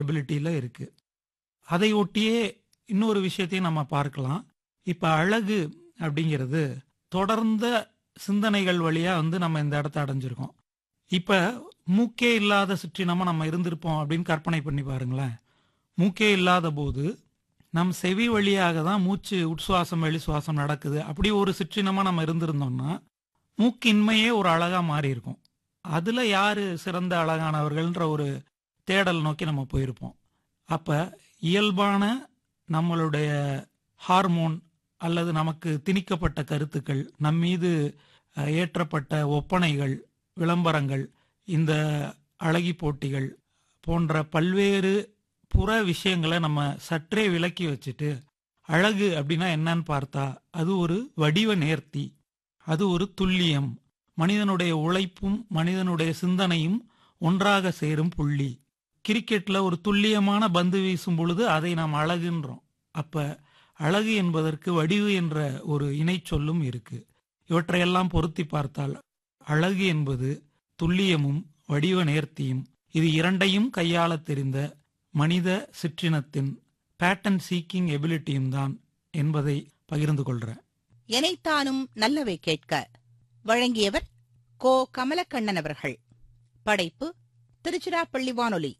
எபிலிட்டியில் இருக்கு அதை ஒட்டியே இன்னொரு விஷயத்தையும் நம்ம பார்க்கலாம் இப்போ அழகு அப்படிங்கிறது தொடர்ந்த சிந்தனைகள் வழியா வந்து நம்ம இந்த இடத்த அடைஞ்சிருக்கோம் இப்போ மூக்கே இல்லாத சிற்றினமா நம்ம இருந்திருப்போம் அப்படின்னு கற்பனை பண்ணி பாருங்களேன் மூக்கே இல்லாத போது நம் செவி வழியாக தான் மூச்சு உட்சுவாசம் வெளி சுவாசம் நடக்குது அப்படி ஒரு சிற்றினமா நம்ம இருந்திருந்தோம்னா மூக்கின்மையே ஒரு அழகா மாறி இருக்கும் அதுல யாரு சிறந்த அழகானவர்கள்ன்ற ஒரு தேடல் நோக்கி நம்ம போயிருப்போம் அப்ப இயல்பான நம்மளுடைய ஹார்மோன் அல்லது நமக்கு திணிக்கப்பட்ட கருத்துக்கள் நம் மீது அஹ், ஏற்றப்பட்ட ஒப்பனைகள் விளம்பரங்கள் இந்த அழகி போட்டிகள் போன்ற பல்வேறு புற விஷயங்களை நம்ம சற்றே விலக்கி வச்சுட்டு அழகு அப்படின்னா என்னன்னு பார்த்தா அது ஒரு வடிவ நேர்த்தி அது ஒரு துல்லியம் மனிதனுடைய உழைப்பும் மனிதனுடைய சிந்தனையும் ஒன்றாக சேரும் புள்ளி கிரிக்கெட்ல ஒரு துல்லியமான பந்து வீசும் பொழுது அதை நாம் அழகுன்றோம் அப்ப அழகு என்பதற்கு வடிவு என்ற ஒரு இணை சொல்லும் இருக்கு இவற்றையெல்லாம் பொருத்தி பார்த்தால் அழகு என்பது துல்லியமும் வடிவ நேர்த்தியும் இது இரண்டையும் கையாளத் தெரிந்த மனித சிற்றினத்தின் பேட்டன் சீக்கிங் எபிலிட்டியும் தான் என்பதை பகிர்ந்து கொள்றேன் எனைத்தானும் நல்லவை கேட்க வழங்கியவர் கோ கமலக்கண்ணன் அவர்கள் படைப்பு திருச்சிராப்பள்ளி வானொலி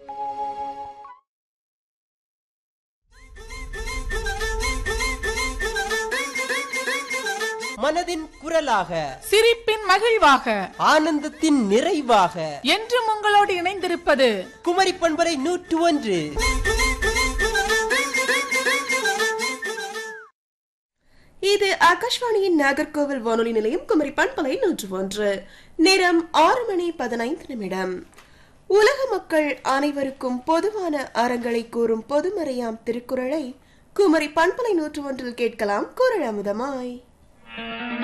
மனதின் குரலாக சிரிப்பின் மகிழ்வாக ஆனந்தத்தின் நிறைவாக என்றும் உங்களோடு இணைந்திருப்பது குமரி பண்பரை நூற்று ஒன்று இது ஆகாஷ்வாணியின் நாகர்கோவில் வானொலி நிலையம் குமரி பண்பலை நூற்று ஒன்று நேரம் ஆறு மணி பதினைந்து நிமிடம் உலக மக்கள் அனைவருக்கும் பொதுவான அறங்களை கூறும் பொதுமறையாம் திருக்குறளை குமரி பண்பலை நூற்று ஒன்றில் கேட்கலாம் குரல் அமுதமாய்